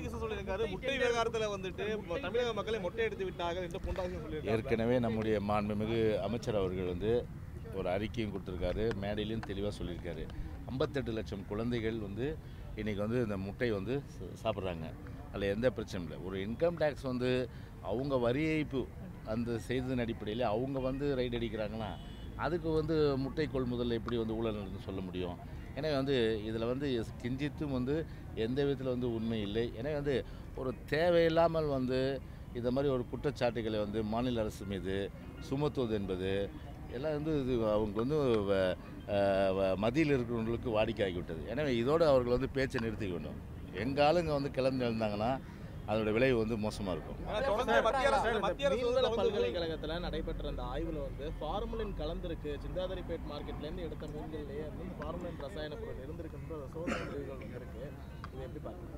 பொன்ராகிருஷ்ணன் சொல்லியிருக்காரு முட்டை விவகாரத்துல வந்துட்டு ம- தமிழக மக்களை மொட்டை எடுத்து விட்டார்கள் என்று பொன்ராகிருஷ்ணன் சொல்லியிருக்காரு ஏற்கனவே நம்முடைய மாண்புமிகு அமைச்சர் அவர்கள் வந்து ஒரு அறிக்கையும் கொடுத்துருக்காரு மேடையிலையும் தெளிவாக சொல்லியிருக்காரு ஐம்பத்தெட்டு லட்சம் குழந்தைகள் வந்து இன்றைக்கி வந்து இந்த முட்டை வந்து ச- சாப்பிட்றாங்க அதில் எந்த பிரச்சனையும் இல்லை ஒரு இன்கம் டேக்ஸ் வந்து அவங்க வரி ஏய்ப்பு அந்த செய்ததன் அடிப்படையில் அவங்க வந்து ரைடு அடிக்கிறாங்கன்னா அதுக்கு வந்து முட்டை கொள்முதல் எப்படி வந்து ஊழல் நடந்து சொல்ல முடியும் எனவே வந்து இதில் வந்து கிஞ்சித்தும் வந்து எந்த விதத்தில் வந்து உண்மை இல்லை எனவே வந்து ஒரு தேவையில்லாமல் வந்து இந்த மாதிரி ஒரு குற்றச்சாட்டுகளை வந்து மாநில அரசு மீது சுமத்துவது என்பது எல்லாம் வந்து இது அவங்க வந்து வ- அஹ் வ- மத்தியில் இருக்கிறவங்களுக்கு வாடிக்கையாகிவிட்டது எனவே இதோடு அவர்கள் வந்து பேச்சை நிறுத்திக்க வேண்டும் எங்கள் ஆளுங்க வந்து கிளம்பி எழுந்தாங்கன்னா அதோட விளைவு வந்து மோசமாக இருக்கும் ஆனா தொடர்ந்து மத்திய அரசு மத்திய அரசு வந்து மீன்வள வந்து- பல்கலைக்கழகத்துல நடைபெற்ற அந்த ஆய்வுல வந்து ஃபார்மலின் கலந்திருக்கு சிந்தாதிரிப்பேட் மார்க்கெட்ல இருந்து எடுத்த மீன்கள்லயே வந்து ஃபார்மலின் ரசாயன பொருள் இருந்திருக்குன்ற ஒரு சோதனை முடிவுகள் வந்திருக்கு இது எப்படி பாக்குறீங்க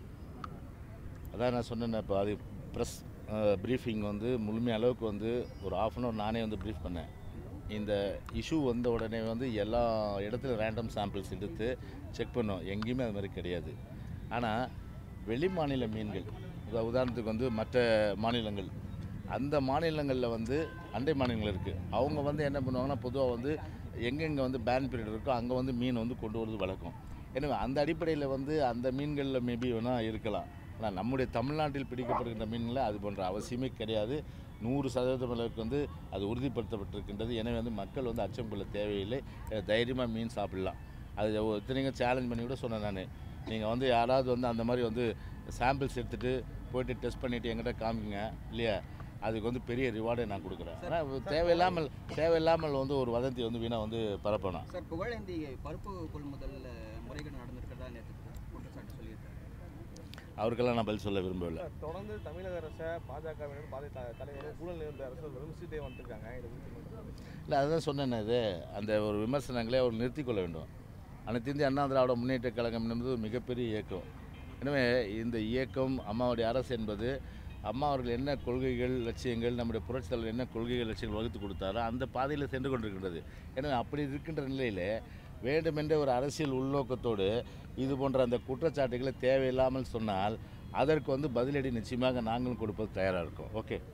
அதான் நான் சொன்னேன் இப்போ அது ப்ரெஸ் ப்ரீஃபிங் வந்து முழுமை அளவுக்கு வந்து ஒரு ஆஃப் அன் ஹவர் நானே வந்து ப்ரீஃப் பண்ணேன் இந்த இஷ்யூ வந்த உடனே வந்து எல்லா இடத்துல ரேண்டம் சாம்பிள்ஸ் எடுத்து செக் பண்ணோம் எங்கேயுமே அது மாதிரி கிடையாது ஆனால் வெளி மாநில மீன்கள் உதா- உதாரணத்துக்கு வந்து மற்ற மாநிலங்கள் அந்த மாநிலங்களில் வந்து அண்டை மாநிலங்கள் இருக்குது அவங்க வந்து என்ன பண்ணுவாங்கன்னா பொதுவாக வந்து எங்கெங்கே வந்து பேன் பீரியட் இருக்கோ அங்கே வந்து மீன் வந்து கொண்டு வரது வழக்கம் எனவே அந்த அடிப்படையில் வந்து அந்த மீன்களில் மேபி வேணால் இருக்கலாம் ஆனால் நம்முடைய தமிழ்நாட்டில் பிடிக்கப்படுகின்ற மீன்களில் அது போன்ற அவசியமே கிடையாது நூறு சதவீதம் அளவுக்கு வந்து அது உறுதிப்படுத்தப்பட்டிருக்கின்றது எனவே வந்து மக்கள் வந்து அச்சம் கொள்ள தேவையில்லை தைரியமாக மீன் சாப்பிடலாம் அது இத்தனைக்கும் சேலஞ்ச் பண்ணி கூட சொன்னேன் நான் நீங்கள் வந்து யாராவது வந்து அந்த மாதிரி வந்து சாம்பிள்ஸ் எடுத்துகிட்டு போயிட்டு டெஸ்ட் பண்ணிவிட்டு என்கிட்ட காமிங்க இல்லையா அதுக்கு வந்து பெரிய ரிவார்டை நான் கொடுக்குறேன் ஆனால் தேவையில்லாமல் தேவையில்லாமல் வந்து ஒரு வதந்தி வந்து வீணாக வந்து பரப்பணும் சார் புகழேந்தி பருப்பு கொள்முதல் முறைகேடு நடந்திருக்கிறதா நேற்று குற்றச்சாட்டு சொல்லியிருக்காரு அவருக்கெல்லாம் நான் பதில் சொல்ல விரும்பவில்லை தொடர்ந்து தமிழக அரசை பாஜகவினர் பாதை தலைவரும் ஊழல் நிறைந்த அரசு விமர்சித்தே வந்துருக்காங்க இதை குறித்து இல்லை அதுதான் சொன்னேன் இது அந்த ஒரு விமர்சனங்களை அவர் நிறுத்திக் கொள்ள வேண்டும் அனைத்து இந்திய அண்ணா திராவிட முன்னேற்ற கழகம் என்பது ஒரு மிகப்பெரிய இயக்கம் எனவே இந்த இயக்கம் அம்மாவுடைய அரசு என்பது அம்மா அவர்கள் என்ன கொள்கைகள் லட்சியங்கள் நம்முடைய புரட்சித் தலைவர் என்ன கொள்கைகள் லட்சியங்கள் வகுத்து கொடுத்தாரோ அந்த பாதையில் சென்று கொண்டிருக்கின்றது எனவே அப்படி இருக்கின்ற நிலையில் வேண்டுமென்ற ஒரு அரசியல் உள்நோக்கத்தோடு இது போன்ற அந்த குற்றச்சாட்டுகளை தேவையில்லாமல் சொன்னால் அதற்கு வந்து பதிலடி நிச்சயமாக நாங்களும் கொடுப்பது தயாராக இருக்கோம் ஓகே